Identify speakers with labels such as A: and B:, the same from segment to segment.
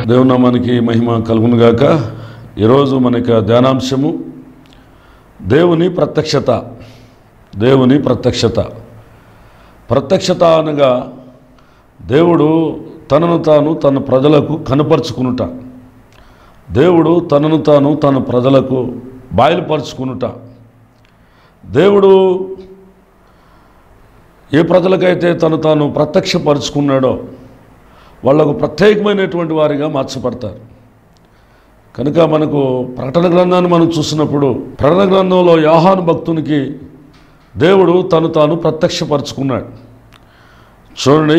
A: దేవుని నామానికి మహిమ కలుగును గాక ఈరోజు మనకి ధ్యానాంశము దేవుని ప్రత్యక్షత దేవుని ప్రత్యక్షత ప్రత్యక్షత అనగా దేవుడు తనను తాను తన ప్రజలకు కనపరుచుకునుట దేవుడు తనను తాను తన ప్రజలకు బయలుపరుచుకునుట దేవుడు ఏ ప్రజలకైతే తను తాను ప్రత్యక్షపరుచుకున్నాడో వాళ్ళకు ప్రత్యేకమైనటువంటి వారిగా మార్చబడతారు కనుక మనకు ప్రకటన గ్రంథాన్ని మనం చూసినప్పుడు ప్రకటన గ్రంథంలో యాహాను భక్తునికి దేవుడు తను తాను ప్రత్యక్షపరుచుకున్నాడు చూడండి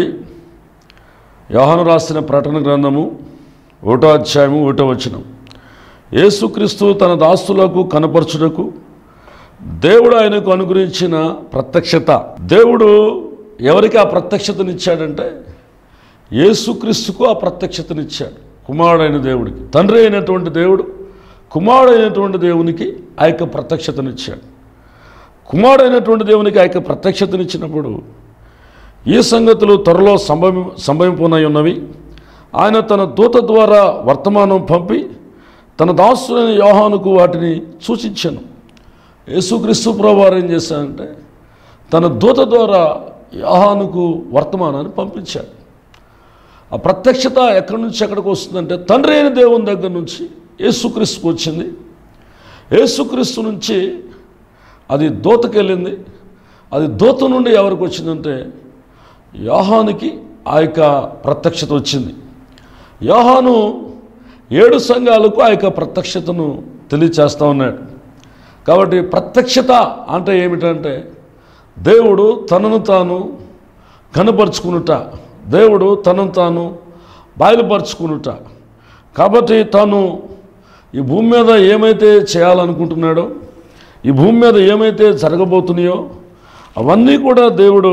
A: యోహాను రాసిన ప్రకటన గ్రంథము ఒకటో అధ్యాయము ఒకటో వచనం యేసుక్రీస్తు తన దాస్తులకు కనపరచుటకు దేవుడు ఆయనకు అనుగ్రహించిన ప్రత్యక్షత దేవుడు ఎవరికి ఆ ప్రత్యక్షతనిచ్చాడంటే యేసుక్రీస్తుకు ఆ ప్రత్యక్షతనిచ్చాడు కుమారుడైన దేవుడికి తండ్రి అయినటువంటి దేవుడు కుమారుడైనటువంటి దేవునికి ఆ యొక్క ప్రత్యక్షతనిచ్చాడు కుమారుడైనటువంటి దేవునికి ఆ యొక్క ప్రత్యక్షతనిచ్చినప్పుడు ఈ సంగతులు త్వరలో సంభవి సంభవింపునై ఉన్నవి ఆయన తన దూత ద్వారా వర్తమానం పంపి తన దాసులైన యోహానుకు వాటిని సూచించాను యేసుక్రీస్తు ప్రభు వారు ఏం చేశారంటే తన దూత ద్వారా యోహానుకు వర్తమానాన్ని పంపించాడు ఆ ప్రత్యక్షత ఎక్కడి నుంచి ఎక్కడికి వస్తుందంటే తండ్రి అయిన దేవుని దగ్గర నుంచి యేసుక్రీస్తుకు వచ్చింది యేసుక్రీస్తు నుంచి అది దూతకి వెళ్ళింది అది దూత నుండి ఎవరికి వచ్చిందంటే యోహానికి ఆ యొక్క ప్రత్యక్షత వచ్చింది యోహాను ఏడు సంఘాలకు ఆ యొక్క ప్రత్యక్షతను తెలియచేస్తూ ఉన్నాడు కాబట్టి ప్రత్యక్షత అంటే ఏమిటంటే దేవుడు తనను తాను కనపరుచుకునుట దేవుడు తనను తాను బయలుపరుచుకునుట కాబట్టి తాను ఈ భూమి మీద ఏమైతే చేయాలనుకుంటున్నాడో ఈ భూమి మీద ఏమైతే జరగబోతున్నాయో అవన్నీ కూడా దేవుడు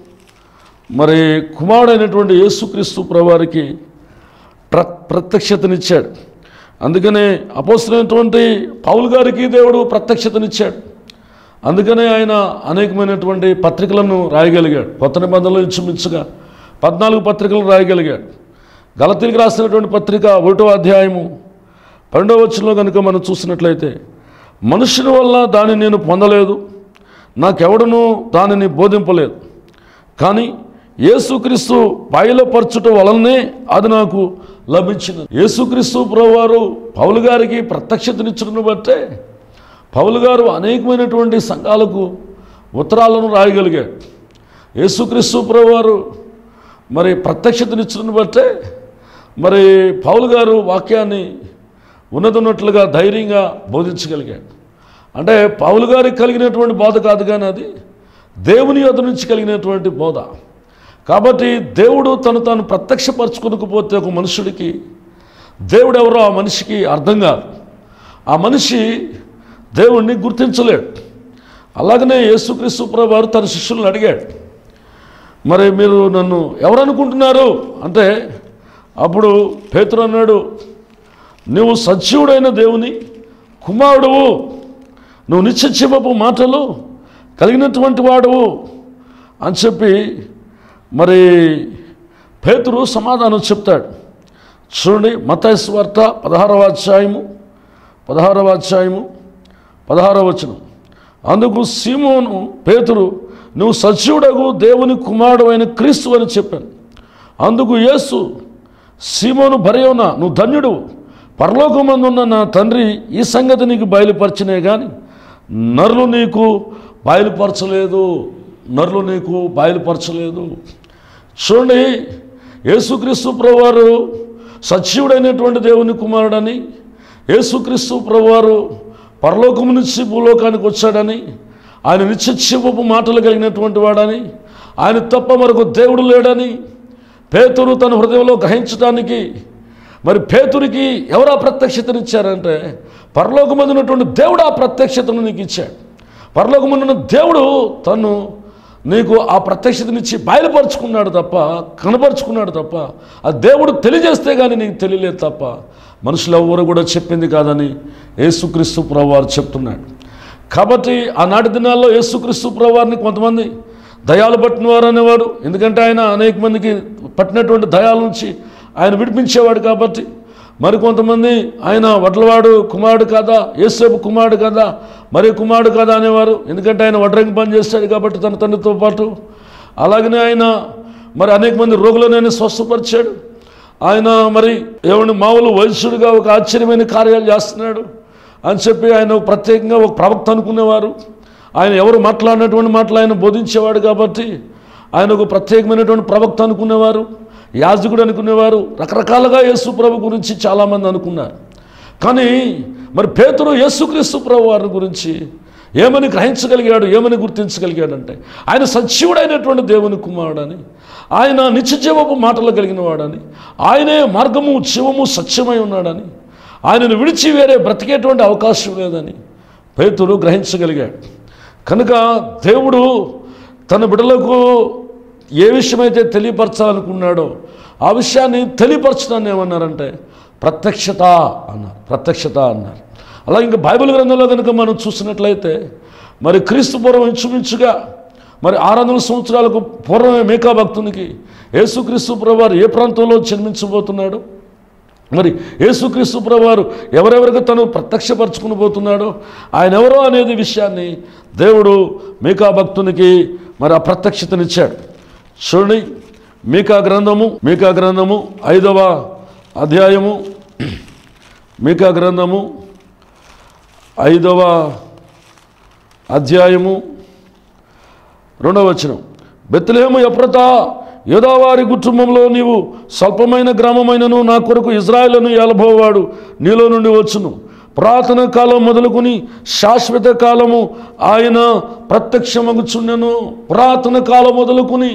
A: మరి కుమారుడైనటువంటి యేసుక్రీస్తు ప్రభువారికి ప్ర ప్రత్యక్షతనిచ్చాడు అందుకనే అపోసరైనటువంటి పౌలు గారికి దేవుడు ప్రత్యక్షతనిచ్చాడు అందుకనే ఆయన అనేకమైనటువంటి పత్రికలను రాయగలిగాడు కొత్త నిబంధనలు ఇంచుమించుగా పద్నాలుగు పత్రికలు రాయగలిగాడు గలతీలకు రాసినటువంటి పత్రిక ఒకటో అధ్యాయము పన్నెండవ వచ్చంలో కనుక మనం చూసినట్లయితే మనుషుని వల్ల దాన్ని నేను పొందలేదు నాకెవడనూ దానిని బోధింపలేదు కానీ యేసుక్రీస్తు బయలుపరచుట వలనే అది నాకు లభించినది యేసుక్రీస్తు ప్రభువారు పౌలు గారికి ప్రత్యక్షతనిచ్చడం బట్టే పౌలు గారు అనేకమైనటువంటి సంఘాలకు ఉత్తరాలను రాయగలిగాడు యేసుక్రీస్తు ప్రభువారు మరి ప్రత్యక్షతనిచ్చడం బట్టే మరి పౌలు గారు వాక్యాన్ని ఉన్నతున్నట్లుగా ధైర్యంగా బోధించగలిగాడు అంటే పౌలు గారికి కలిగినటువంటి బోధ కాదు కానీ అది దేవుని యొద్ద నుంచి కలిగినటువంటి బోధ కాబట్టి దేవుడు తను తాను ప్రత్యక్షపరచుకోకపోతే ఒక మనుషుడికి దేవుడు ఎవరో ఆ మనిషికి అర్థం కాదు ఆ మనిషి దేవుణ్ణి గుర్తించలేడు అలాగనే యేసుక్రీస్తు ప్రభు వారు తన శిష్యులను అడిగాడు మరి మీరు నన్ను ఎవరు అనుకుంటున్నారు అంటే అప్పుడు పేతురు అన్నాడు నువ్వు సజీవుడైన దేవుని కుమారుడువు నువ్వు నిత్యచివపు మాటలు కలిగినటువంటి వాడువు అని చెప్పి మరి పేతురు సమాధానం చెప్తాడు చూడండి మతస్వార్త పదహారవ అధ్యాయము పదహారవ అధ్యాయము పదహారవ వచనం అందుకు సీమోను పేతురు నువ్వు సజీవుడగు దేవుని కుమారుడు అయిన క్రీస్తు అని చెప్పాను అందుకు యేసు సీమోను భర్యవున నువ్వు ధన్యుడు పరలోకమందున్న నా తండ్రి ఈ సంగతి నీకు బయలుపరచినే కానీ నరులు నీకు బయలుపరచలేదు నరులు నీకు బయలుపరచలేదు చూడండి యేసుక్రీస్తు ప్రభువారు సజీవుడైనటువంటి దేవుని కుమారుడని యేసుక్రీస్తు ప్రభువారు పరలోకము నుంచి భూలోకానికి వచ్చాడని ఆయన నిత్యశివపు మాటలు కలిగినటువంటి వాడని ఆయన తప్ప మరొక దేవుడు లేడని పేతురు తన హృదయంలో గ్రహించడానికి మరి పేతురికి ఎవరు ఆ ప్రత్యక్షతనిచ్చారంటే పరలోకమందున్నటువంటి దేవుడు ఆ ప్రత్యక్షతను నీకు ఇచ్చాడు పరలోకమందున్న దేవుడు తను నీకు ఆ ప్రత్యక్షతనిచ్చి బయలుపరుచుకున్నాడు తప్ప కనపరుచుకున్నాడు తప్ప ఆ దేవుడు తెలియజేస్తే కానీ నీకు తెలియలేదు తప్ప మనుషులు ఎవరు కూడా చెప్పింది కాదని యేసుక్రీస్తు ప్రభువారు చెప్తున్నాడు కాబట్టి ఆనాటి దినాల్లో యేసుక్రీస్తు ప్రభువారిని కొంతమంది దయాలు పట్టిన వారు అనేవాడు ఎందుకంటే ఆయన అనేక మందికి పట్టినటువంటి దయాల నుంచి ఆయన విడిపించేవాడు కాబట్టి మరి కొంతమంది ఆయన వడ్లవాడు కుమారుడు కదా యేసేపు కుమారుడు కదా మరి కుమారుడు కదా అనేవారు ఎందుకంటే ఆయన వడ్రంగి పని చేస్తాడు కాబట్టి తన తండ్రితో పాటు అలాగనే ఆయన మరి అనేక మంది రోగులను ఆయన స్వస్థపరిచాడు ఆయన మరి ఏమండి మామూలు వైశ్యుడిగా ఒక ఆశ్చర్యమైన కార్యాలు చేస్తున్నాడు అని చెప్పి ఆయన ప్రత్యేకంగా ఒక ప్రవక్త అనుకునేవారు ఆయన ఎవరు మాట్లాడినటువంటి మాటలు ఆయన బోధించేవాడు కాబట్టి ఆయన ఒక ప్రత్యేకమైనటువంటి ప్రవక్త అనుకునేవారు యాజకుడు అనుకునేవారు రకరకాలుగా యేసు ప్రభు గురించి చాలామంది అనుకున్నారు కానీ మరి పేతురు యేసుక్రీస్తు ప్రభు వారి గురించి ఏమని గ్రహించగలిగాడు ఏమని గుర్తించగలిగాడంటే ఆయన సజీవుడైనటువంటి దేవుని కుమారుడని ఆయన నిత్యజీవపు మాటలు కలిగిన వాడని ఆయనే మార్గము జీవము సత్యమై ఉన్నాడని ఆయనను విడిచి వేరే బ్రతికేటువంటి అవకాశం లేదని పేతురు గ్రహించగలిగాడు కనుక దేవుడు తన బిడ్డలకు ఏ విషయమైతే తెలియపరచాలనుకున్నాడో ఆ విషయాన్ని తెలియపరచడాన్ని ఏమన్నారంటే ప్రత్యక్షత అన్నారు ప్రత్యక్షత అన్నారు అలా ఇంకా బైబిల్ గ్రంథంలో కనుక మనం చూసినట్లయితే మరి క్రీస్తు పూర్వం ఇంచుమించుగా మరి ఆరు వందల సంవత్సరాలకు పూర్వమే మేకా భక్తునికి యేసుక్రీస్తు ప్రభువారు ఏ ప్రాంతంలో జన్మించబోతున్నాడు మరి యేసుక్రీస్తు ప్రభువారు ఎవరెవరికి తను ప్రత్యక్షపరచుకుని పోతున్నాడో ఆయన ఎవరో అనేది విషయాన్ని దేవుడు మీకా భక్తునికి మరి ఆ ప్రత్యక్షతనిచ్చాడు చూడండి మీకా గ్రంథము మీకా గ్రంథము ఐదవ అధ్యాయము మీకా గ్రంథము ఐదవ అధ్యాయము రెండవ వచనం బెత్తలేము ఎప్రత యోదావారి కుటుంబంలో నీవు స్వల్పమైన గ్రామమైనను నా కొరకు ఇజ్రాయేలను ఏలబోవాడు నీలో నుండి వచ్చును పురాతన కాలం మొదలుకొని శాశ్వత కాలము ఆయన ప్రత్యక్షమగుచుండెను పురాతన కాలం మొదలుకొని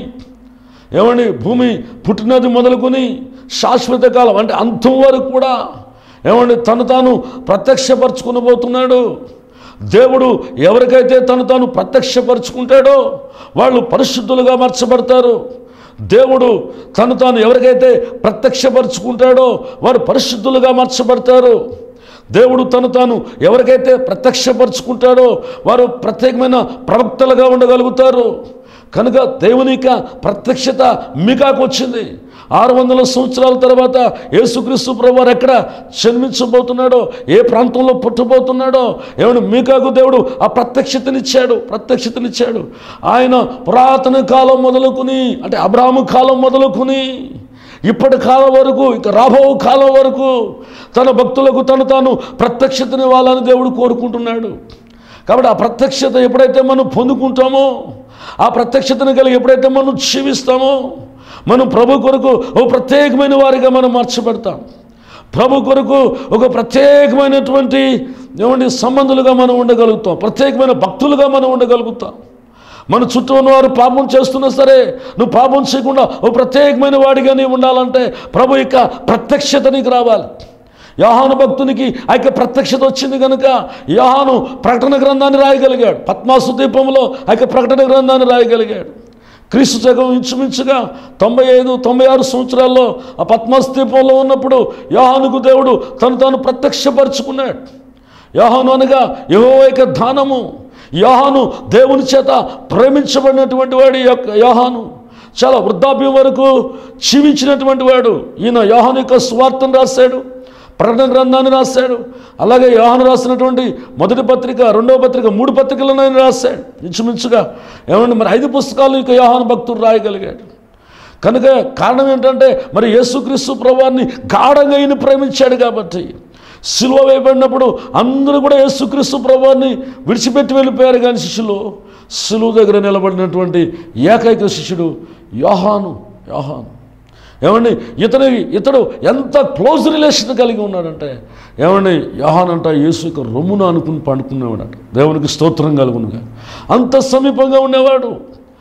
A: ఏమండి భూమి పుట్టినది మొదలుకొని శాశ్వత కాలం అంటే అంతం వరకు కూడా ఏమండి తను తాను ప్రత్యక్షపరచుకుని పోతున్నాడు దేవుడు ఎవరికైతే తను తాను ప్రత్యక్షపరుచుకుంటాడో వాళ్ళు పరిశుద్ధులుగా మార్చబడతారు దేవుడు తను తాను ఎవరికైతే ప్రత్యక్షపరుచుకుంటాడో వారు పరిశుద్ధులుగా మార్చబడతారు దేవుడు తను తాను ఎవరికైతే ప్రత్యక్షపరుచుకుంటాడో వారు ప్రత్యేకమైన ప్రవక్తలుగా ఉండగలుగుతారు కనుక దేవుని యొక్క ప్రత్యక్షత మీకాకు వచ్చింది ఆరు వందల సంవత్సరాల తర్వాత యేసుక్రీస్తు ప్రభువారు ఎక్కడ జన్మించబోతున్నాడో ఏ ప్రాంతంలో పుట్టబోతున్నాడో ఏమన్నా మీకాకు దేవుడు ఆ ప్రత్యక్షతనిచ్చాడు ప్రత్యక్షతనిచ్చాడు ఆయన పురాతన కాలం మొదలుకుని అంటే అబ్రాహ్మ కాలం మొదలుకుని ఇప్పటి కాలం వరకు ఇక రాబో కాలం వరకు తన భక్తులకు తను తాను ప్రత్యక్షతని వాళ్ళని దేవుడు కోరుకుంటున్నాడు కాబట్టి ఆ ప్రత్యక్షత ఎప్పుడైతే మనం పొందుకుంటామో ఆ ప్రత్యక్షతను కలిగి ఎప్పుడైతే మనం జీవిస్తామో మనం ప్రభు కొరకు ఓ ప్రత్యేకమైన వారిగా మనం మార్చబడతాం ప్రభు కొరకు ఒక ప్రత్యేకమైనటువంటి ఏమండి సంబంధులుగా మనం ఉండగలుగుతాం ప్రత్యేకమైన భక్తులుగా మనం ఉండగలుగుతాం మన చుట్టూ ఉన్నవారు పాపం చేస్తున్నా సరే నువ్వు పాపం చేయకుండా ఓ ప్రత్యేకమైన వాడిగా నీవు ఉండాలంటే ప్రభు యొక్క ప్రత్యక్షత నీకు రావాలి యోహాను భక్తునికి ఆ యొక్క ప్రత్యక్షత వచ్చింది కనుక యోహాను ప్రకటన గ్రంథాన్ని రాయగలిగాడు పద్మాసు దీపంలో ఆ యొక్క ప్రకటన గ్రంథాన్ని రాయగలిగాడు క్రీస్తు జగం ఇంచుమించుగా తొంభై ఐదు తొంభై ఆరు సంవత్సరాల్లో ఆ పద్మాసు దీపంలో ఉన్నప్పుడు యోహానుకు దేవుడు తను తాను ప్రత్యక్షపరుచుకున్నాడు యోహాను అనగా యహో యొక్క దానము యోహాను దేవుని చేత ప్రేమించబడినటువంటి వాడు ఈ యొక్క యోహాను చాలా వృద్ధాప్యం వరకు జీవించినటువంటి వాడు ఈయన యోహాను యొక్క స్వార్థం రాశాడు ప్రకటన గ్రంథాన్ని రాశాడు అలాగే యోహాను రాసినటువంటి మొదటి పత్రిక రెండవ పత్రిక మూడు పత్రికలను ఆయన రాశాడు ఇంచుమించుగా ఏమంటే మరి ఐదు పుస్తకాలు ఇక యోహాను భక్తుడు రాయగలిగాడు కనుక కారణం ఏంటంటే మరి యేసుక్రీస్తు ప్రభువాన్ని గాఢంగా ఈయన ప్రేమించాడు కాబట్టి సిలువ వేయబడినప్పుడు అందరూ కూడా యేసుక్రీస్తు ప్రభువాన్ని విడిచిపెట్టి వెళ్ళిపోయారు కానీ శిష్యులు సిలువ దగ్గర నిలబడినటువంటి ఏకైక శిష్యుడు యోహాను యోహాను ఏమండి ఇతని ఇతడు ఎంత క్లోజ్ రిలేషన్ కలిగి ఉన్నాడంటే ఏమండి యోహాన్ అంట యేసు యొక్క రొమ్మును అనుకుని పండుకునేవాడట దేవునికి స్తోత్రం కలుగునుగా అంత సమీపంగా ఉండేవాడు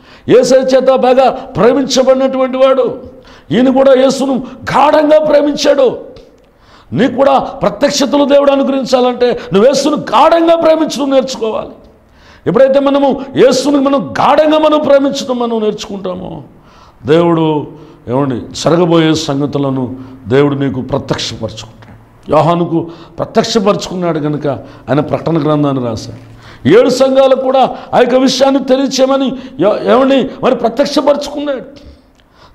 A: ఏసై చేత బాగా ప్రేమించబడినటువంటి వాడు ఈయన కూడా యేసును గాఢంగా ప్రేమించాడు నీకు కూడా ప్రత్యక్షతలు దేవుడు అనుగ్రహించాలంటే నువ్వు యేసును గాఢంగా ప్రేమించడం నేర్చుకోవాలి ఎప్పుడైతే మనము యేసుని మనం గాఢంగా మనం ప్రేమించడం మనం నేర్చుకుంటామో దేవుడు ఏమండి జరగబోయే సంగతులను దేవుడు నీకు ప్రత్యక్షపరచుకుంటాడు యోహానుకు ప్రత్యక్షపరచుకున్నాడు కనుక ఆయన ప్రకటన గ్రంథాన్ని రాశాడు ఏడు సంఘాలకు కూడా ఆ యొక్క విషయాన్ని తెలియచేయమని ఎ- ఏమని మరి ప్రత్యక్షపరచుకున్నాడు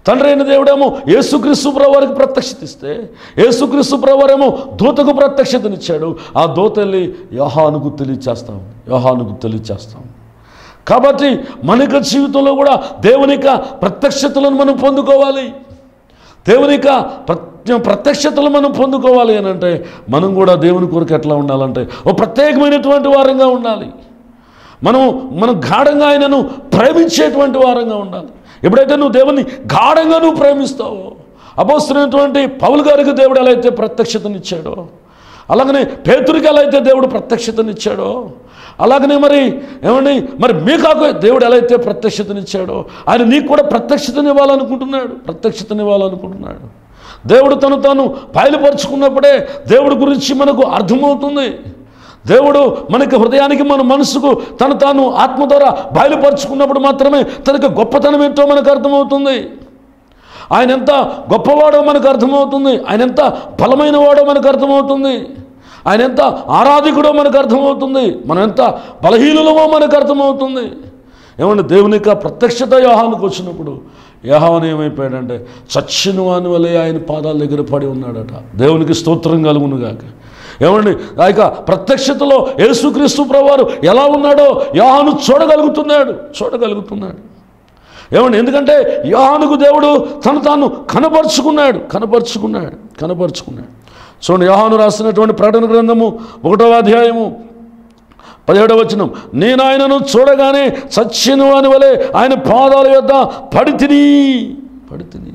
A: తండ్రి అయిన దేవుడేమో యేసుక్రీస్తు వారికి ప్రత్యక్షత ఇస్తే యేసుక్రీస్తు వారేమో దూతకు ప్రత్యక్షతనిచ్చాడు ఆ దూత వెళ్ళి యోహానుకు తెలియచేస్తాం యోహానుకు తెలియచేస్తాం కాబట్టి మన యొక్క జీవితంలో కూడా దేవుని యొక్క ప్రత్యక్షతలను మనం పొందుకోవాలి దేవుని యొక్క ప్రత్య ప్రత్యక్షతలు మనం పొందుకోవాలి అని అంటే మనం కూడా దేవుని కొరకు ఎట్లా ఉండాలంటే ఓ ప్రత్యేకమైనటువంటి వారంగా ఉండాలి మనం మనం గాఢంగా ఆయనను ప్రేమించేటువంటి వారంగా ఉండాలి ఎప్పుడైతే నువ్వు దేవుని గాఢంగా నువ్వు ప్రేమిస్తావో అపోస్తున్నటువంటి పౌలు గారికి దేవుడు ఎలా అయితే ప్రత్యక్షతనిచ్చాడో అలాగనే పేతురికి ఎలా అయితే దేవుడు ప్రత్యక్షతనిచ్చాడో అలాగనే మరి ఏమండి మరి మీకాకు దేవుడు ఎలా అయితే ప్రత్యక్షతనిచ్చాడో ఆయన నీకు కూడా ప్రత్యక్షతనివ్వాలనుకుంటున్నాడు ప్రత్యక్షతనివ్వాలనుకుంటున్నాడు దేవుడు తను తాను బయలుపరుచుకున్నప్పుడే దేవుడి గురించి మనకు అర్థమవుతుంది దేవుడు మనకి హృదయానికి మన మనసుకు తను తాను ఆత్మ ద్వారా బయలుపరుచుకున్నప్పుడు మాత్రమే తనకి గొప్పతనం ఏంటో మనకు అర్థమవుతుంది ఆయన ఎంత గొప్పవాడో మనకు అర్థమవుతుంది ఆయన ఎంత బలమైన వాడో మనకు అర్థమవుతుంది ఆయన ఎంత ఆరాధికుడో మనకు అర్థమవుతుంది మనం ఎంత బలహీనులమో మనకు అర్థమవుతుంది ఏమంటే దేవుని యొక్క ప్రత్యక్షత యోహానికి వచ్చినప్పుడు యోహాన్ ఏమైపోయాడంటే చచ్చిన వాని వలె ఆయన పాదాల దగ్గర పడి ఉన్నాడట దేవునికి స్తోత్రం కలుగునుగాక ఏమండి ఆ యొక్క ప్రత్యక్షతలో యేసుక్రీస్తు ప్రభువారు ఎలా ఉన్నాడో యోహాను చూడగలుగుతున్నాడు చూడగలుగుతున్నాడు ఏమండి ఎందుకంటే యోహానుకు దేవుడు తను తాను కనపరుచుకున్నాడు కనపరుచుకున్నాడు కనపరుచుకున్నాడు చూడండి యోహాను రాసినటువంటి ప్రకటన గ్రంథము ఒకటవ అధ్యాయము పదిహేడవ వచనం నేను ఆయనను చూడగానే చచ్చిన వాని వలె ఆయన పాదాల యొద్ద పడితిని పడితిని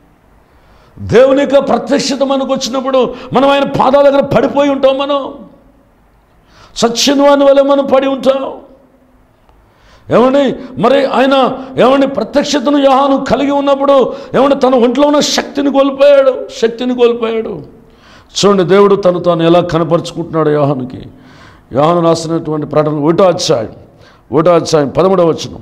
A: దేవుని యొక్క ప్రత్యక్షత మనకు వచ్చినప్పుడు మనం ఆయన పాదాల దగ్గర పడిపోయి ఉంటాం మనం చచ్చిన వాని వలె మనం పడి ఉంటాం ఏమండి మరి ఆయన ఏమండి ప్రత్యక్షతను యోహాను కలిగి ఉన్నప్పుడు ఏమండి తన ఒంట్లో ఉన్న శక్తిని కోల్పోయాడు శక్తిని కోల్పోయాడు చూడండి దేవుడు తను తాను ఎలా కనపరుచుకుంటున్నాడు యోహానుకి యోహాను రాసినటువంటి ప్రకటన ఒకటో అధ్యాయం ఒకటో అధ్యాయం పదమూడవ వచనం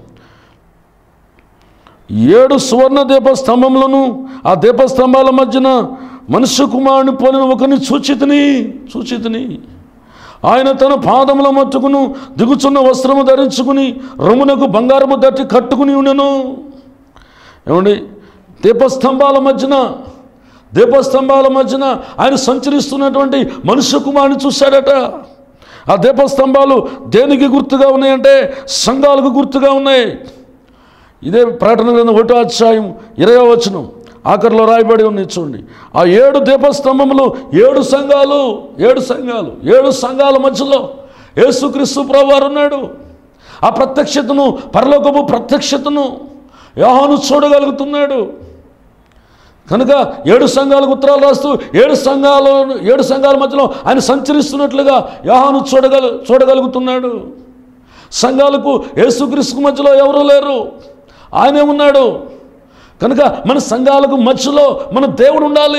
A: ఏడు సువర్ణ దీపస్తంభములను ఆ దీపస్తంభాల మధ్యన మనుష్య కుమారుని పోలిన ఒకరిని సూచితిని సూచితిని ఆయన తన పాదముల మట్టుకును దిగుచున్న వస్త్రము ధరించుకుని రొమ్మునకు బంగారము దట్టి కట్టుకుని ఉండెను ఏమండి దీపస్తంభాల మధ్యన దీపస్తంభాల మధ్యన ఆయన సంచరిస్తున్నటువంటి మనుష్య కుమారుని చూశాడట ఆ దీపస్తంభాలు దేనికి గుర్తుగా ఉన్నాయంటే సంఘాలకు గుర్తుగా ఉన్నాయి ఇదే ప్రకటన గ్రంథం ఒకటో అధ్యాయం ఇరవై వచనం ఆఖరిలో రాయబడి ఉంది చూడండి ఆ ఏడు దీపస్తంభములు ఏడు సంఘాలు ఏడు సంఘాలు ఏడు సంఘాల మధ్యలో యేసుక్రీస్తు ప్రభువారు ఉన్నాడు ఆ ప్రత్యక్షతను పరలోకపు ప్రత్యక్షతను యోహాను చూడగలుగుతున్నాడు కనుక ఏడు సంఘాలకు ఉత్తరాలు రాస్తూ ఏడు సంఘాలు ఏడు సంఘాల మధ్యలో ఆయన సంచరిస్తున్నట్లుగా యోహాను చూడగల చూడగలుగుతున్నాడు సంఘాలకు యేసుక్రీస్తుకు మధ్యలో ఎవరూ లేరు ఆయనే ఉన్నాడు కనుక మన సంఘాలకు మధ్యలో మన దేవుడు ఉండాలి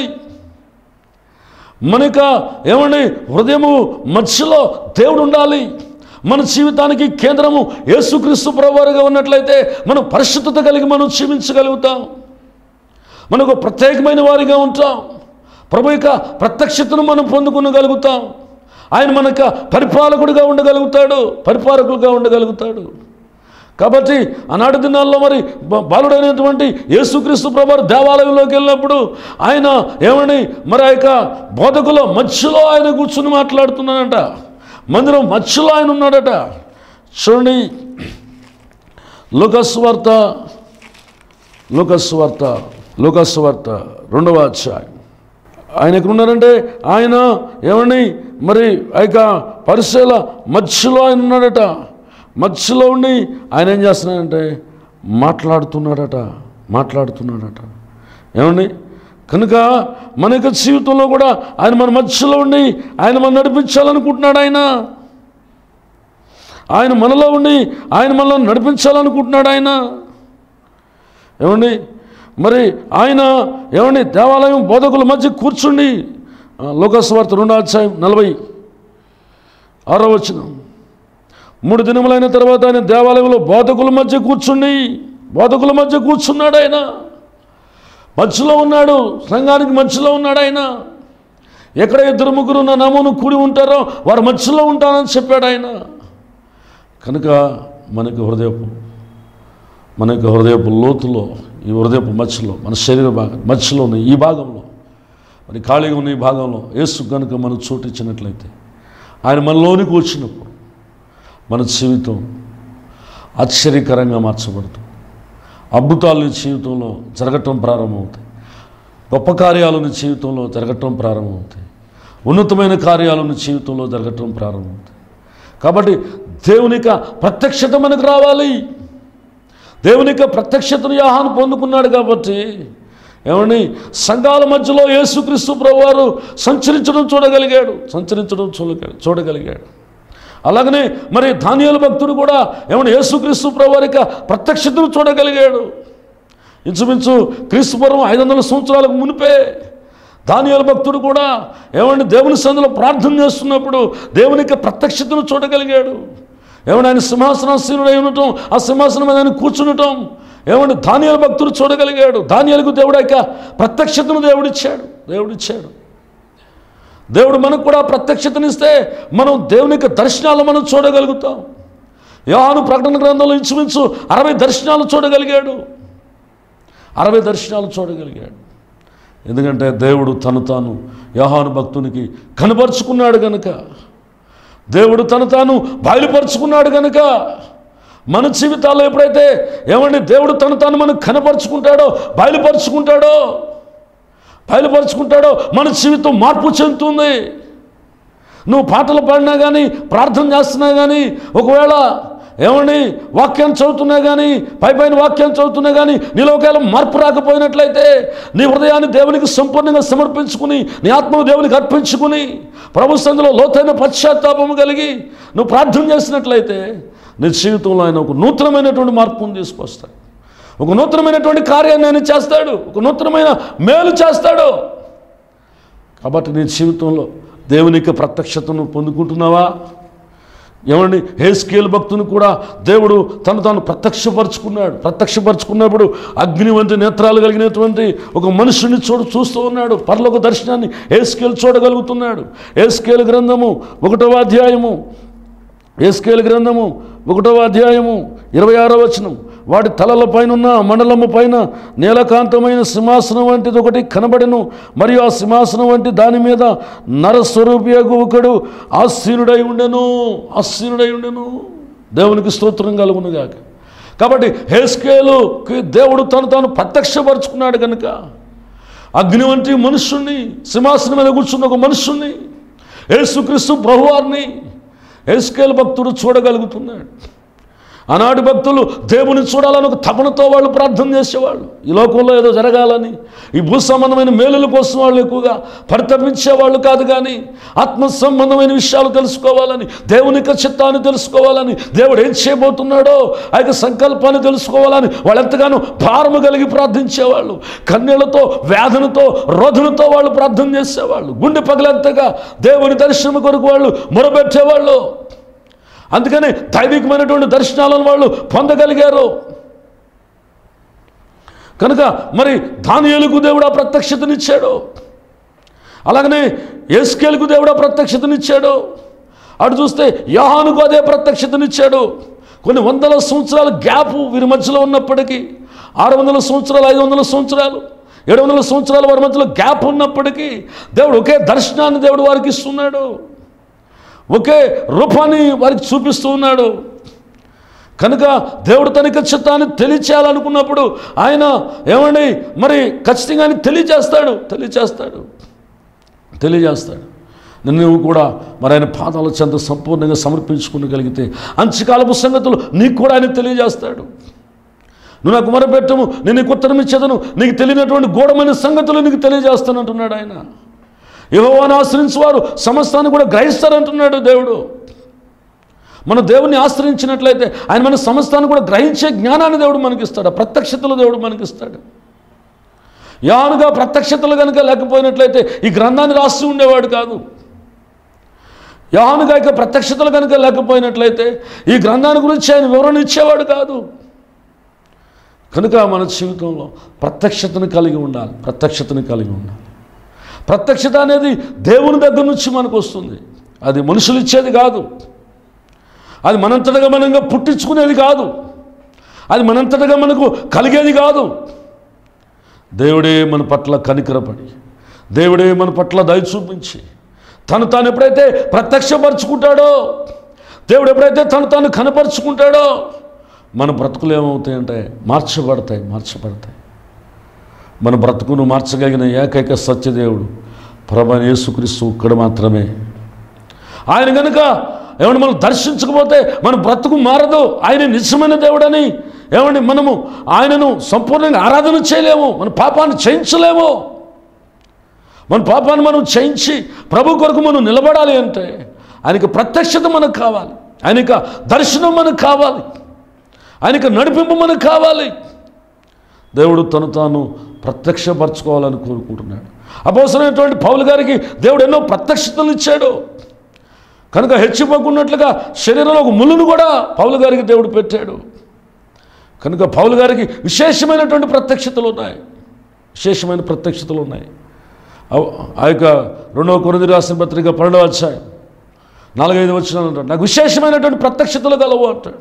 A: మనక ఏమండి హృదయము మధ్యలో దేవుడు ఉండాలి మన జీవితానికి కేంద్రము యేసుక్రీస్తు ప్రభువారుగా ఉన్నట్లయితే మనం పరిశుద్ధత కలిగి మనం జీవించగలుగుతాం మనకు ప్రత్యేకమైన వారిగా ఉంటాం ప్రభు యొక్క ప్రత్యక్షతను మనం పొందుకునగలుగుతాం ఆయన మనక పరిపాలకుడిగా ఉండగలుగుతాడు పరిపాలకులుగా ఉండగలుగుతాడు కాబట్టి ఆనాటి దినాల్లో మరి బ- బాలుడైనటువంటి యేసుక్రీస్తు ప్రభు దేవాలయంలోకి వెళ్ళినప్పుడు ఆయన ఏమని మరి ఆ యొక్క బోధకుల మధ్యలో ఆయన కూర్చుని మాట్లాడుతున్నాడట మందిరం మధ్యలో ఆయన ఉన్నాడట చూడండి లుకస్వార్త లుకస్వార్త లుకస్వార్త రెండవ అధ్యాయం ఆయన ఎక్కడ ఉన్నారంటే ఆయన ఏమని మరి ఆ యొక్క పరిశీల మధ్యలో ఆయన ఉన్నాడట మధ్యలో ఉండి ఆయన ఏం చేస్తున్నాడంటే మాట్లాడుతున్నాడట మాట్లాడుతున్నాడట ఏమండి కనుక మన యొక్క జీవితంలో కూడా ఆయన మన మధ్యలో ఉండి ఆయన మనం నడిపించాలనుకుంటున్నాడు ఆయన ఆయన మనలో ఉండి ఆయన మనల్ని నడిపించాలనుకుంటున్నాడు ఆయన ఏమండి మరి ఆయన ఏమండి దేవాలయం బోధకుల మధ్య కూర్చుండి ఆ, లోకస్వార్త రెండో అధ్యాయం నలభై ఆరో వచ్చిన మూడు దినములైన తర్వాత ఆయన దేవాలయంలో బోధకుల మధ్య కూర్చుండి బోధకుల మధ్య కూర్చున్నాడు ఆయన మధ్యలో ఉన్నాడు సంఘానికి మధ్యలో ఉన్నాడు ఆయన ఎక్కడ ఇద్దరు ముగ్గురు నా నామను కూడి ఉంటారో వారి మధ్యలో ఉంటానని చెప్పాడు ఆయన కనుక మనకి హృదయపు మన యొక్క హృదయపు లోతులో ఈ హృదయపు మధ్యలో మన శరీర భాగం మధ్యలో ఉన్న ఈ భాగంలో మరి ఖాళీగా ఉన్న ఈ భాగంలో యేసు కనుక మనం చోటు ఇచ్చినట్లయితే ఆయన మనలోనికి వచ్చినప్పుడు మన జీవితం ఆశ్చర్యకరంగా మార్చబడుతుంది అద్భుతాలు నీ జీవితంలో జరగటం ప్రారంభమవుతాయి గొప్ప కార్యాలు నీ జీవితంలో జరగటం ప్రారంభమవుతాయి ఉన్నతమైన కార్యాలు నీ జీవితంలో జరగటం ప్రారంభమవుతాయి కాబట్టి దేవుని యొక్క ప్రత్యక్షత మనకు రావాలి దేవుని యొక్క ప్రత్యక్షతను యాహాను పొందుకున్నాడు కాబట్టి ఏమని సంఘాల మధ్యలో యేసుక్రీస్తు ప్రభువారు సంచరించడం చూడగలిగాడు సంచరించడం చూడగ చూడగలిగాడు అలాగనే మరి ధాన్యాల భక్తుడు కూడా ఏమన్నా యేసుక్రీస్తు ప్రభువారి యొక్క ప్రత్యక్షతను చూడగలిగాడు ఇంచుమించు క్రీస్తుపురం ఐదు వందల సంవత్సరాలకు మునిపే దానియాల భక్తుడు కూడా ఏమండి దేవుని సందులో ప్రార్థన చేస్తున్నప్పుడు దేవుని యొక్క ప్రత్యక్షతను చూడగలిగాడు ఏమన్నా ఆయన సింహాసనాసీనుడై ఉండటం ఆ సింహాసనం మీద ఆయన కూర్చుండటం ఏమండి దానియాల భక్తుడు చూడగలిగాడు దానియాలకు దేవుడు యొక్క ప్రత్యక్షతను దేవుడిచ్చాడు దేవుడిచ్చాడు దేవుడు మనకు కూడా ప్రత్యక్షతనిస్తే మనం దేవుని యొక్క దర్శనాలు మనం చూడగలుగుతాం యోహాను ప్రకటన గ్రంథంలో ఇంచుమించు అరవై దర్శనాలు చూడగలిగాడు అరవై దర్శనాలు చూడగలిగాడు ఎందుకంటే దేవుడు తను తాను యోహాను భక్తునికి కనపరుచుకున్నాడు గనుక దేవుడు తను తాను బయలుపరుచుకున్నాడు గనుక మన జీవితాల్లో ఎప్పుడైతే ఏమండి దేవుడు తను తాను మనకు కనపరుచుకుంటాడో బయలుపరుచుకుంటాడో బయలుపరుచుకుంటాడో మన జీవితం మార్పు చెందుతుంది నువ్వు పాటలు పాడినా కానీ ప్రార్థన చేస్తున్నా కానీ ఒకవేళ ఏమండి వాక్యం చదువుతున్నా కానీ పై పైన వాక్యం చదువుతున్నా కానీ నీలో ఒకవేళ మార్పు రాకపోయినట్లయితే నీ హృదయాన్ని దేవునికి సంపూర్ణంగా సమర్పించుకుని నీ ఆత్మను దేవునికి అర్పించుకుని ప్రభు సందులో లోతైన పశ్చాత్తాపము కలిగి నువ్వు ప్రార్థన చేసినట్లయితే నీ జీవితంలో ఆయన ఒక నూతనమైనటువంటి మార్పును తీసుకొస్తాడు ఒక నూతనమైనటువంటి కార్యాన్ని ఆయన చేస్తాడు ఒక నూతనమైన మేలు చేస్తాడు కాబట్టి నీ జీవితంలో దేవుని యొక్క ప్రత్యక్షతను పొందుకుంటున్నావా ఏమండి హేస్కేల్ భక్తుని కూడా దేవుడు తను తాను ప్రత్యక్షపరుచుకున్నాడు ప్రత్యక్షపరుచుకున్నప్పుడు అగ్ని వంటి నేత్రాలు కలిగినటువంటి ఒక మనుషుని చూడు చూస్తూ ఉన్నాడు పర్లోక దర్శనాన్ని హేస్కేల్ చూడగలుగుతున్నాడు హేస్కేల్ గ్రంథము ఒకటవ అధ్యాయము ఏస్కేల్ గ్రంథము ఒకటవ అధ్యాయము ఇరవై ఆరో వచనం వాటి తలల పైన మండలము పైన నీలకాంతమైన సింహాసనం వంటిది ఒకటి కనబడెను మరియు ఆ సింహాసనం వంటి దాని మీద నరస్వరూపియగు ఒకడు ఆసీనుడై ఉండెను ఆసీనుడై ఉండెను దేవునికి స్తోత్రం కలుగునుగాక కాబట్టి హేస్కేలుకి దేవుడు తను తాను ప్రత్యక్షపరుచుకున్నాడు కనుక అగ్ని వంటి మనుష్యుణ్ణి సింహాసనం మీద కూర్చున్న ఒక మనుష్యుణ్ణి యేసుక్రీస్తు ప్రభువారిని హేస్కేల్ భక్తుడు చూడగలుగుతున్నాడు ఆనాటి భక్తులు దేవుని చూడాలని ఒక తపనతో వాళ్ళు ప్రార్థన చేసేవాళ్ళు ఈ లోకంలో ఏదో జరగాలని ఈ భూ సంబంధమైన మేలుల కోసం వాళ్ళు ఎక్కువగా పరితపించేవాళ్ళు కాదు కానీ ఆత్మ సంబంధమైన విషయాలు తెలుసుకోవాలని దేవుని యొక్క చిత్తాన్ని తెలుసుకోవాలని దేవుడు ఏం చేయబోతున్నాడో ఆ యొక్క సంకల్పాన్ని తెలుసుకోవాలని వాళ్ళు ఎంతగానో భారము కలిగి ప్రార్థించేవాళ్ళు కన్నీళ్లతో వేదనతో రోధనతో వాళ్ళు ప్రార్థన చేసేవాళ్ళు గుండె పగలంతగా దేవుని దర్శనం కొరకు వాళ్ళు మొరబెట్టేవాళ్ళు అందుకని దైవికమైనటువంటి దర్శనాలను వాళ్ళు పొందగలిగారు కనుక మరి దానియేలుకు దేవుడు ఆ ప్రత్యక్షతనిచ్చాడు అలాగనే ఏస్కేలుకు దేవుడు ఆ ప్రత్యక్షతనిచ్చాడు అటు చూస్తే యోహానుకు అదే ప్రత్యక్షతనిచ్చాడు కొన్ని వందల సంవత్సరాల గ్యాప్ వీరి మధ్యలో ఉన్నప్పటికీ ఆరు వందల సంవత్సరాలు ఐదు వందల సంవత్సరాలు ఏడు వందల సంవత్సరాల వారి మధ్యలో గ్యాప్ ఉన్నప్పటికీ దేవుడు ఒకే దర్శనాన్ని దేవుడు వారికి ఇస్తున్నాడు ఒకే రూపాన్ని వారికి చూపిస్తూ ఉన్నాడు కనుక దేవుడు తనకి చిత్తాన్ని తెలియచేయాలనుకున్నప్పుడు ఆయన ఏమండి మరి ఖచ్చితంగా ఆయన తెలియజేస్తాడు తెలియజేస్తాడు తెలియజేస్తాడు నిన్ను నువ్వు కూడా మరి ఆయన పాదాల చెంత సంపూర్ణంగా సమర్పించుకునగలిగితే అంచకాలపు సంగతులు నీకు కూడా ఆయన తెలియజేస్తాడు నువ్వు నాకు మొరపెట్టము నేను నీకు ఉత్తరం ఇచ్చేదను నీకు తెలియనటువంటి గూఢమైన సంగతులు నీకు తెలియజేస్తానంటున్నాడు ఆయన యహోవాను ఆశ్రయించు వారు సమస్తాన్ని కూడా గ్రహిస్తారంటున్నాడు దేవుడు మన దేవుణ్ణి ఆశ్రయించినట్లయితే ఆయన మన సమస్తాన్ని కూడా గ్రహించే జ్ఞానాన్ని దేవుడు మనకిస్తాడు ఆ ప్రత్యక్షతలు దేవుడు మనకిస్తాడు యానుగా ప్రత్యక్షతలు కనుక లేకపోయినట్లయితే ఈ గ్రంథాన్ని రాసి ఉండేవాడు కాదు యానుగా ఇక ప్రత్యక్షతలు కనుక లేకపోయినట్లయితే ఈ గ్రంథాన్ని గురించి ఆయన వివరణ ఇచ్చేవాడు కాదు కనుక మన జీవితంలో ప్రత్యక్షతను కలిగి ఉండాలి ప్రత్యక్షతను కలిగి ఉండాలి ప్రత్యక్షత అనేది దేవుని దగ్గర నుంచి మనకు వస్తుంది అది మనుషులు ఇచ్చేది కాదు అది మనంతటగా మనంగా పుట్టించుకునేది కాదు అది మనంతటగా మనకు కలిగేది కాదు దేవుడే మన పట్ల కనికరపడి దేవుడే మన పట్ల దయ చూపించి తను తాను ఎప్పుడైతే ప్రత్యక్షపరుచుకుంటాడో దేవుడు ఎప్పుడైతే తను తాను కనపరుచుకుంటాడో మన బ్రతుకులు ఏమవుతాయంటే మార్చబడతాయి మార్చబడతాయి మన బ్రతుకును మార్చగలిగిన ఏకైక సత్యదేవుడు ప్రభు యేసుక్రీస్తు ఒక్కడు మాత్రమే ఆయన కనుక ఏమంటే మనం దర్శించకపోతే మన బ్రతుకు మారదు ఆయన నిజమైన దేవుడని ఏమండి మనము ఆయనను సంపూర్ణంగా ఆరాధన చేయలేము మన పాపాన్ని చేయించలేము మన పాపాన్ని మనం చేయించి ప్రభు కొరకు మనం నిలబడాలి అంటే ఆయనకి ప్రత్యక్షత మనకు కావాలి ఆయనక దర్శనం మనకు కావాలి ఆయనకు నడిపింపు మనకు కావాలి దేవుడు తను తాను ప్రత్యక్షపరచుకోవాలని కోరుకుంటున్నాడు అపోసరైనటువంటి పౌలు గారికి దేవుడు ఎన్నో ప్రత్యక్షతలు ఇచ్చాడు కనుక హెచ్చిపోకున్నట్లుగా శరీరంలో ఒక ముళ్ళును కూడా పౌలు గారికి దేవుడు పెట్టాడు కనుక పౌలు గారికి విశేషమైనటువంటి ప్రత్యక్షతలు ఉన్నాయి విశేషమైన ప్రత్యక్షతలు ఉన్నాయి ఆ- ఆ యొక్క రెండవ కొరింది రాసిన పత్రిక పన్నెండవ అధ్యాయం నాలుగైదు వచ్చిన అంటాడు నాకు విశేషమైనటువంటి ప్రత్యక్షతలు కలవు అంటాడు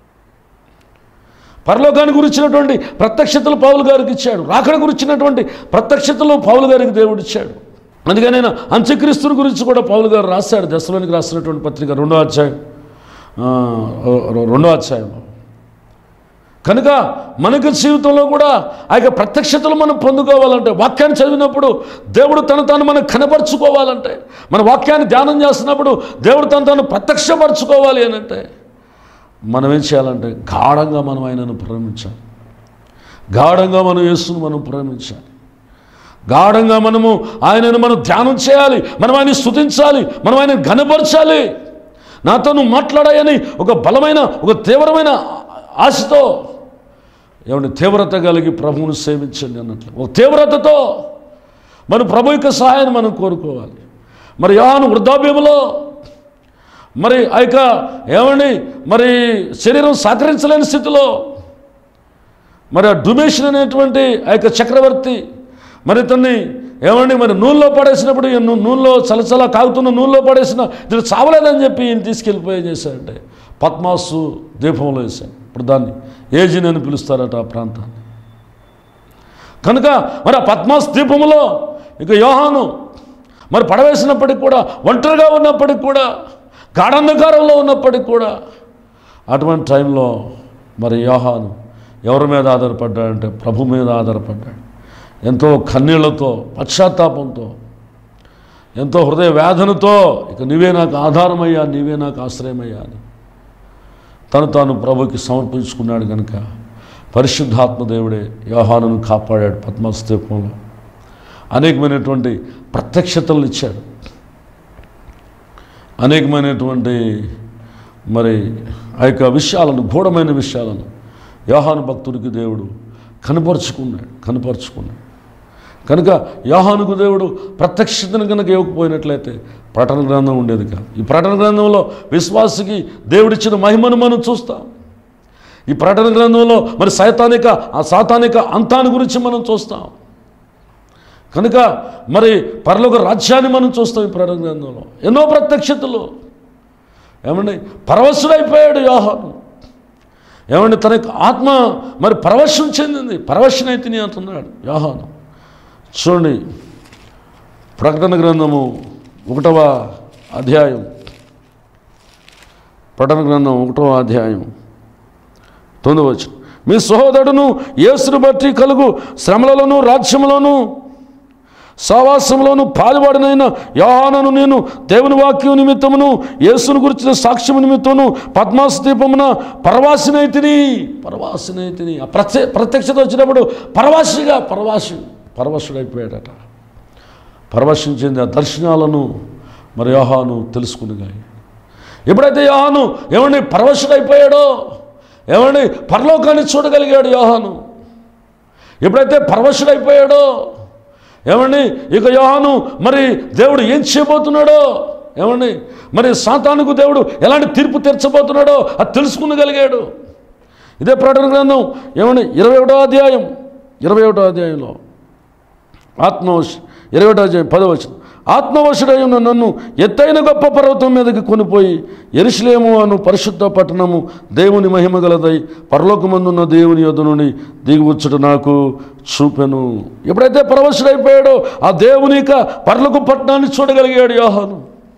A: పరలోకాన్ని గురించినటువంటి ప్రత్యక్షతలు పౌలు గారికి ఇచ్చాడు రాకడ గురించినటువంటి ప్రత్యక్షతలు పౌలు గారికి దేవుడు ఇచ్చాడు అందుకని నేను అంత్యక్రీస్తుని గురించి కూడా పౌలు గారు రాశాడు దశలోనికి రాసినటువంటి పత్రిక రెండో అధ్యాయం ఆ, రెండో అధ్యాయం కనుక మనకు జీవితంలో కూడా ఆ యొక్క ప్రత్యక్షతలు మనం పొందుకోవాలంటే వాక్యాన్ని చదివినప్పుడు దేవుడు తను తాను మనం కనపరుచుకోవాలంటే మన వాక్యాన్ని ధ్యానం చేస్తున్నప్పుడు దేవుడు తను తాను ప్రత్యక్షపరచుకోవాలి అని అంటే మనం ఏం చేయాలంటే గాఢంగా మనం ఆయనను ప్రేమించాలి గాఢంగా మనం యేసును మనం ప్రేమించాలి గాఢంగా మనము ఆయనను మనం ధ్యానం చేయాలి మనం ఆయన స్థుతించాలి మనం ఆయన ఘనపరచాలి నాతో నువ్వు మాట్లాడాయని ఒక బలమైన ఒక తీవ్రమైన ఆశతో ఏమంటే తీవ్రత కలిగి ప్రభువును సేవించండి అన్నట్లు ఒక తీవ్రతతో మన ప్రభు యొక్క సహాయాన్ని మనం కోరుకోవాలి మరి యోహాను వృద్ధాప్యంలో మరి ఆ యొక్క ఏమండి మరి శరీరం సహకరించలేని స్థితిలో మరి ఆ డుమేషన్ అనేటువంటి ఆ యొక్క చక్రవర్తి మరి ఇతన్ని ఏమండి మరి నూనెలో పడేసినప్పుడు ఈయన నూ- నూనెలో చలచల కాగుతున్న నూనెలో పడేసిన ఇతను చావలేదని చెప్పి ఈయన తీసుకెళ్ళిపోయి ఏం చేశాడంటే పద్మాసు దీపంలో వేశాడు ఇప్పుడు దాన్ని ఏజిని అని పిలుస్తారట ఆ ప్రాంతాన్ని కనుక మరి ఆ పద్మాస్ దీపములో ఇక యోహాను మరి పడవేసినప్పటికి కూడా ఒంటరిగా ఉన్నప్పటికి కూడా గాఢంధకారంలో ఉన్నప్పటికి కూడా అటువంటి టైంలో మరి యోహాను ఎవరి మీద ఆధారపడ్డాడంటే ప్రభు మీద ఆధారపడ్డాడు ఎంతో కన్నీళ్లతో పశ్చాత్తాపంతో ఎంతో హృదయ వేదనతో ఇక నీవే నాకు ఆధారమయ్యా నీవే నాకు ఆశ్రయమయ్యా అని తను తాను ప్రభుకి సమర్పించుకున్నాడు కనుక పరిశుద్ధాత్మ దేవుడే యోహానును కాపాడాడు పద్మస్తీపంలో అనేకమైనటువంటి ప్రత్యక్షతలను ఇచ్చాడు అనేకమైనటువంటి మరి ఆ యొక్క విషయాలను గూఢమైన విషయాలను యోహాను భక్తుడికి దేవుడు కనపరుచుకున్నాడు కనపరుచుకున్నాడు కనుక యోహానుకు దేవుడు ప్రత్యక్షతను కనుక ఇవ్వకపోయినట్లయితే ప్రకటన గ్రంథం ఉండేది కాదు ఈ ప్రకటన గ్రంథంలో విశ్వాసికి దేవుడిచ్చిన మహిమను మనం చూస్తాం ఈ ప్రకటన గ్రంథంలో మరి సైతానిక ఆ సాతానిక అంతాన్ని గురించి మనం చూస్తాం కనుక మరి పరలోక రాజ్యాన్ని మనం చూస్తాం ఈ ప్రకటన గ్రంథంలో ఎన్నో ప్రత్యక్షతలు ఏమండి పరవశుడైపోయాడు యోహాను ఏమండి తన యొక్క ఆత్మ మరి పరవశం చెందింది పరవశనైతిని అంటున్నాడు యోహాను చూడండి ప్రకటన గ్రంథము ఒకటవ అధ్యాయం ప్రకటన గ్రంథం ఒకటవ అధ్యాయం తొందవచ్చు మీ సహోదరుడును యేసును బట్టి కలుగు శ్రమలలోను రాజ్యములోను సావాసంలోను పాలువాడినైన యోహానను నేను దేవుని వాక్యం నిమిత్తమును యేసును గురించిన సాక్ష్యము నిమిత్తమును పద్మాస దీపమున పరవాసినైతిని పరవాసినైతిని ఆ ప్రత్య ప్రత్యక్షత వచ్చినప్పుడు పరవాసిగా పరవాసి పరవశుడైపోయాడట పరవశించింది ఆ దర్శనాలను మరి యోహాను తెలుసుకునిగా ఎప్పుడైతే యోహాను ఏమండి పరవశుడైపోయాడో ఏమండి పరలోకాన్ని చూడగలిగాడు యోహాను ఎప్పుడైతే పరవశుడైపోయాడో ఏమండి ఇక యోహాను మరి దేవుడు ఏం చేయబోతున్నాడో ఏమండి మరి సాతానుకు దేవుడు ఎలాంటి తీర్పు తీర్చబోతున్నాడో అది తెలుసుకునగలిగాడు ఇదే ప్రకటన గ్రంథం ఏమండి ఇరవై ఒకటో అధ్యాయం ఇరవై ఒకటో అధ్యాయంలో ఆత్మ ఇరవై ఒకటో అధ్యాయం పదవచనం ఆత్మవశుడై ఉన్న నన్ను ఎత్తైన గొప్ప పర్వతం మీదకి కొనిపోయి ఎరుసలేము అను పరిశుద్ధ పట్టణము దేవుని మహిమ గలదై పరలోకమందున్న దేవుని యొద్ద నుండి దిగువచ్చుట నాకు చూపెను ఎప్పుడైతే పరవశుడైపోయాడో ఆ దేవుని యొక్క పర్లకు పట్టణాన్ని చూడగలిగాడు యోహాను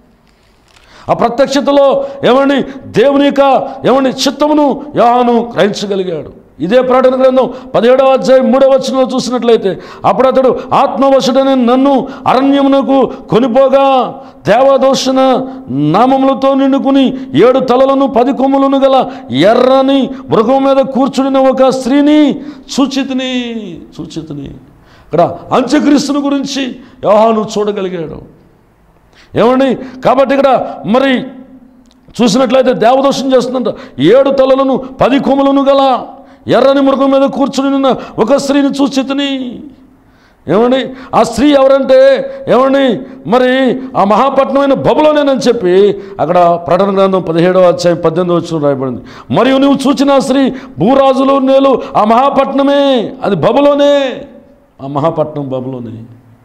A: ఆ ప్రత్యక్షతలో ఏమని దేవుని యొక్క ఏమని చిత్తమును యోహాను గ్రహించగలిగాడు ఇదే ప్రకటన గ్రంథం పదిహేడవ అధ్యాయం మూడవ వచనంలో చూసినట్లయితే అప్పుడు అతడు ఆత్మవశుడని నన్ను అరణ్యమునకు కొనిపోగా దేవదోషణ నామములతో నిండుకుని ఏడు తలలను పది కొమ్ములను గల ఎర్రని మృగం మీద కూర్చుని ఒక స్త్రీని సూచితిని సూచితిని ఇక్కడ అంత్యక్రీస్తుని గురించి యోహాను చూడగలిగాడు ఏమండి కాబట్టి ఇక్కడ మరి చూసినట్లయితే దేవదోషం చేస్తుందంట ఏడు తలలను పది కొమ్ములను గల ఎర్రని మృగం మీద కూర్చుని ఉన్న ఒక స్త్రీని చూచితిని ఏమండి ఆ స్త్రీ ఎవరంటే ఏమండి మరి ఆ మహాపట్నమైన బబులోనేనని చెప్పి అక్కడ ప్రకటన గ్రంథం పదిహేడవ అధ్యాయం పద్దెనిమిది వచ్చిన రాయబడింది మరియు నువ్వు చూచిన ఆ స్త్రీ భూరాజులు నేలు ఆ మహాపట్నమే అది బబులోనే ఆ మహాపట్నం బబులోనే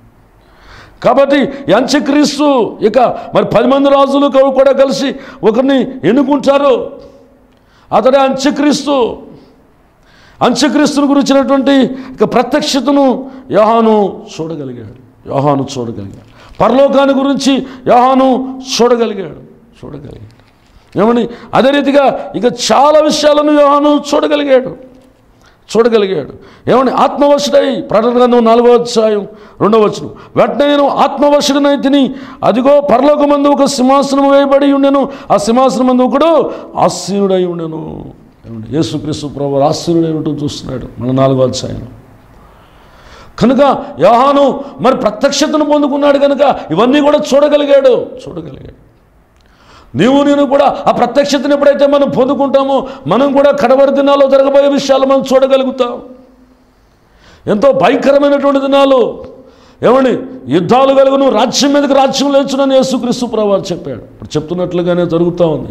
A: కాబట్టి ఈ అంత్యక్రీస్తు ఇక మరి పది మంది రాజులు కవి కూడా కలిసి ఒకరిని ఎన్నుకుంటారు అతడే అంత్యక్రీస్తు అంత్యక్రీస్తుని గురించినటువంటి ఇక ప్రత్యక్షతను యోహాను చూడగలిగాడు యోహాను చూడగలిగాడు పరలోకాన్ని గురించి యోహాను చూడగలిగాడు చూడగలిగాడు ఏమని అదే రీతిగా ఇక చాలా విషయాలను యోహాను చూడగలిగాడు చూడగలిగాడు ఏమని ఆత్మవశుడై ప్రకటన గ్రంథం నాలుగో అధ్యాయం రెండవ వచనం వెంటనే నేను ఆత్మవశుడనై తిని అదిగో పరలోకమందు ఒక సింహాసనం వేయబడి ఉండెను ఆ సింహాసనం మందు ఒకడు ఆశీనుడై ఉండెను ఏమండి యేసుక్రీస్తు ప్రభు ఆశీనుడై ఉంటూ చూస్తున్నాడు మన నాలుగో అధ్యాయం కనుక యోహాను మరి ప్రత్యక్షతను పొందుకున్నాడు కనుక ఇవన్నీ కూడా చూడగలిగాడు చూడగలిగాడు నీవు నేను కూడా ఆ ప్రత్యక్షతను ఎప్పుడైతే మనం పొందుకుంటామో మనం కూడా కడవరి దినాల్లో జరగబోయే విషయాలు మనం చూడగలుగుతాం ఎంతో భయంకరమైనటువంటి దినాలు ఏమండి యుద్ధాలు కలుగును రాజ్యం మీదకి రాజ్యం లేచునని యేసుక్రీస్తు ప్రభు చెప్పాడు ఇప్పుడు చెప్తున్నట్లుగానే జరుగుతూ ఉంది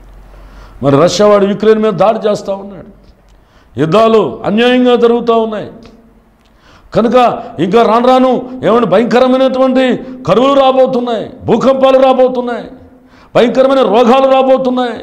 A: మరి రష్యా వాడు యుక్రెయిన్ మీద దాడి చేస్తూ ఉన్నాడు యుద్ధాలు అన్యాయంగా జరుగుతూ ఉన్నాయి కనుక ఇంకా రాను రాను ఏమైనా భయంకరమైనటువంటి కరువులు రాబోతున్నాయి భూకంపాలు రాబోతున్నాయి భయంకరమైన రోగాలు రాబోతున్నాయి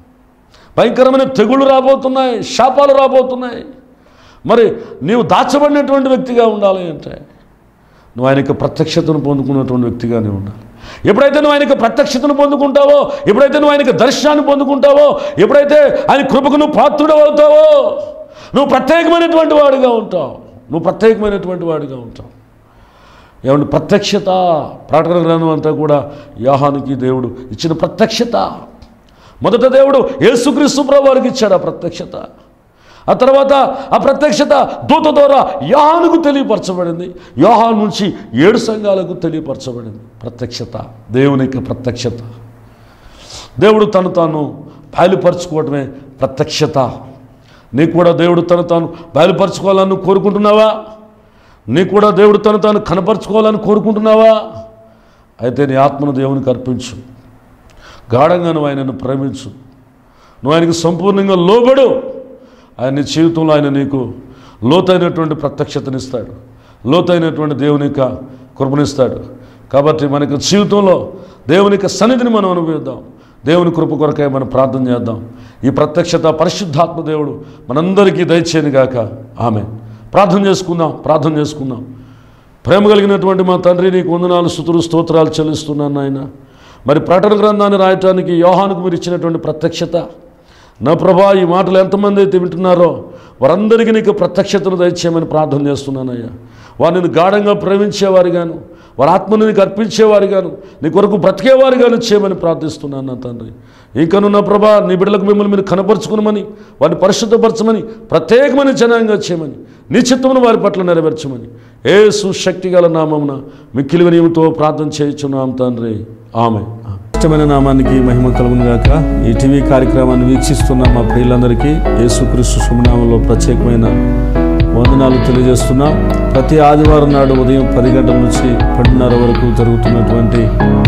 A: భయంకరమైన తెగుళ్ళు రాబోతున్నాయి శాపాలు రాబోతున్నాయి మరి నీవు దాచబడినటువంటి వ్యక్తిగా ఉండాలి అంటే నువ్వు ఆయనకి ప్రత్యక్షతను పొందుకున్నటువంటి వ్యక్తిగానే ఉండాలి ఎప్పుడైతే నువ్వు ఆయనకి ప్రత్యక్షతను పొందుకుంటావో ఎప్పుడైతే నువ్వు ఆయనకి దర్శనాన్ని పొందుకుంటావో ఎప్పుడైతే ఆయన కృపకు నువ్వు పాత్రుడు అవుతావో నువ్వు ప్రత్యేకమైనటువంటి వాడిగా ఉంటావు నువ్వు ప్రత్యేకమైనటువంటి వాడిగా ఉంటావు ఏమంటే ప్రత్యక్షత ప్రకటన గ్రంథం అంతా కూడా యాహానికి దేవుడు ఇచ్చిన ప్రత్యక్షత మొదట దేవుడు యేసుక్రీస్తు ప్రభు వారికి ఇచ్చాడు ఆ ప్రత్యక్షత ఆ తర్వాత ఆ ప్రత్యక్షత దూత ద్వారా యాహానుకు తెలియపరచబడింది యాహాను నుంచి ఏడు సంఘాలకు తెలియపరచబడింది ప్రత్యక్షత దేవుని యొక్క ప్రత్యక్షత దేవుడు తను తాను బయలుపరచుకోవటమే ప్రత్యక్షత నీకు కూడా దేవుడు తను తాను బయలుపరచుకోవాలని నువ్వు కోరుకుంటున్నావా నీకు కూడా దేవుడు తను తాను కనపరుచుకోవాలని కోరుకుంటున్నావా అయితే నీ ఆత్మను దేవునికి అర్పించు గాఢంగా నువ్వు ఆయనను ప్రేమించు నువ్వు ఆయనకు సంపూర్ణంగా లోబడు ఆయన నీ జీవితంలో ఆయన నీకు లోతైనటువంటి ప్రత్యక్షతనిస్తాడు లోతైనటువంటి దేవుని యొక్క కృపనిస్తాడు కాబట్టి మనకు జీవితంలో దేవుని యొక్క సన్నిధిని మనం అనుభవిద్దాం దేవుని కృప కొరకై మనం ప్రార్థన చేద్దాం ఈ ప్రత్యక్షత పరిశుద్ధాత్మ దేవుడు మనందరికీ దయచేయను గాక ఆమె ప్రార్థన చేసుకుందాం ప్రార్థన చేసుకుందాం ప్రేమ కలిగినటువంటి మా తండ్రి నీకు వందనాలు స్థుతులు స్తోత్రాలు చెల్లిస్తున్నాను నాయన మరి ప్రకటన గ్రంథాన్ని రాయటానికి యోహానుకు మీరు ఇచ్చినటువంటి ప్రత్యక్షత నా ప్రభా ఈ మాటలు ఎంతమంది అయితే వింటున్నారో వారందరికీ నీకు ప్రత్యక్షతను దయచేయమని ప్రార్థన చేస్తున్నానయ్యా వారిని గాఢంగా ప్రేమించేవారిగాను వారి ఆత్మను నీకు అర్పించేవారిగాను నీ కొరకు బ్రతికేవారిగాను చేయమని ప్రార్థిస్తున్నాను నా తండ్రి ఇంకను నా ప్రభా నీ బిడ్డలకు మిమ్మల్ని మీరు కనపరుచుకునమని వారిని పరిశుద్ధపరచమని ప్రత్యేకమైన జనాంగా చేయమని నీ చిత్తమును వారి పట్ల నెరవేర్చమని ఏ సుశక్తి గల నామమున మిక్కిలి వినయంతో ప్రార్థన చేయించున్నాం తండ్రి ఆమె ఇష్టమైన నామానికి మహిమ కలుగును గాక ఈ టీవీ కార్యక్రమాన్ని వీక్షిస్తున్న మా ప్రియులందరికీ యేసుక్రీస్తు శుభనామంలో ప్రత్యేకమైన వందనాలు తెలియజేస్తున్నాం ప్రతి ఆదివారం నాడు ఉదయం పది గంటల నుంచి పన్నెండున్నర వరకు జరుగుతున్నటువంటి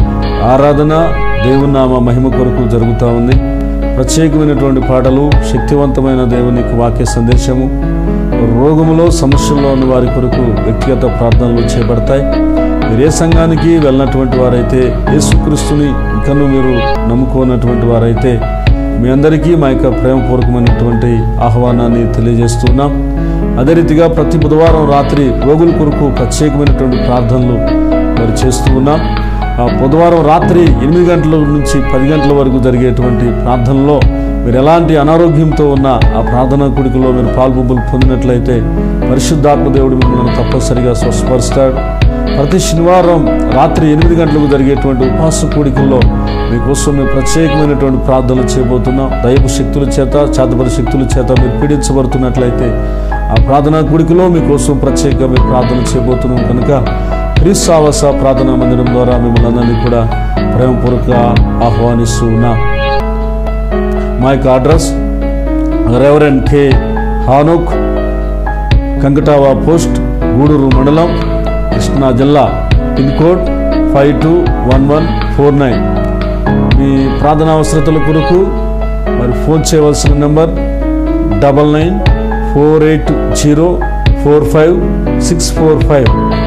A: ఆరాధన దేవుని నామ మహిమ కొరకు జరుగుతూ ఉంది ప్రత్యేకమైనటువంటి పాటలు శక్తివంతమైన దేవుని వాక్య సందేశము రోగములో సమస్యల్లో ఉన్న వారి కొరకు వ్యక్తిగత ప్రార్థనలు చేపడతాయి
B: మీరు ఏ సంఘానికి వెళ్ళినటువంటి వారైతే యేసుక్రీస్తుని ఇంకను మీరు నమ్ముకోనటువంటి వారైతే మీ అందరికీ మా యొక్క ప్రేమపూర్వకమైనటువంటి ఆహ్వానాన్ని తెలియజేస్తున్నాం అదే రీతిగా ప్రతి బుధవారం రాత్రి రోగుల కొరకు ప్రత్యేకమైనటువంటి ప్రార్థనలు మరి చేస్తూ ఉన్నాం ఆ బుధవారం రాత్రి ఎనిమిది గంటల నుంచి పది గంటల వరకు జరిగేటువంటి ప్రార్థనలో మీరు ఎలాంటి అనారోగ్యంతో ఉన్న ఆ ప్రార్థనా కుడికలో మీరు పాల్పొంపులు పొందినట్లయితే పరిశుద్ధాత్మ దేవుడు మిమ్మల్ని తప్పనిసరిగా స్వస్థపరుస్తాడు ప్రతి శనివారం రాత్రి ఎనిమిది గంటలకు జరిగేటువంటి ఉపవాస కూడికల్లో మీకోసం మేము ప్రత్యేకమైనటువంటి ప్రార్థనలు చేయబోతున్నాం దైవ శక్తుల చేత చేతపరి శక్తుల చేత మీరు పీడించబడుతున్నట్లయితే ఆ ప్రార్థనా కూడికలో మీకోసం ప్రత్యేకంగా మేము ప్రార్థన చేయబోతున్నాం కనుక క్రీస్తావాస ప్రార్థనా మందిరం ద్వారా మిమ్మల్ని అందరినీ కూడా ప్రేమపూర్వక ఆహ్వానిస్తూ ఉన్నాం మా యొక్క address reverend K Hanok Kankatava post Guduru మండలం కృష్ణా జిల్లా pin code five two one one four nine మీ ప్రార్థనా అవసరతల కొరకు మరి ఫోన్ చేయవలసిన number double nine four eight zero four five six four five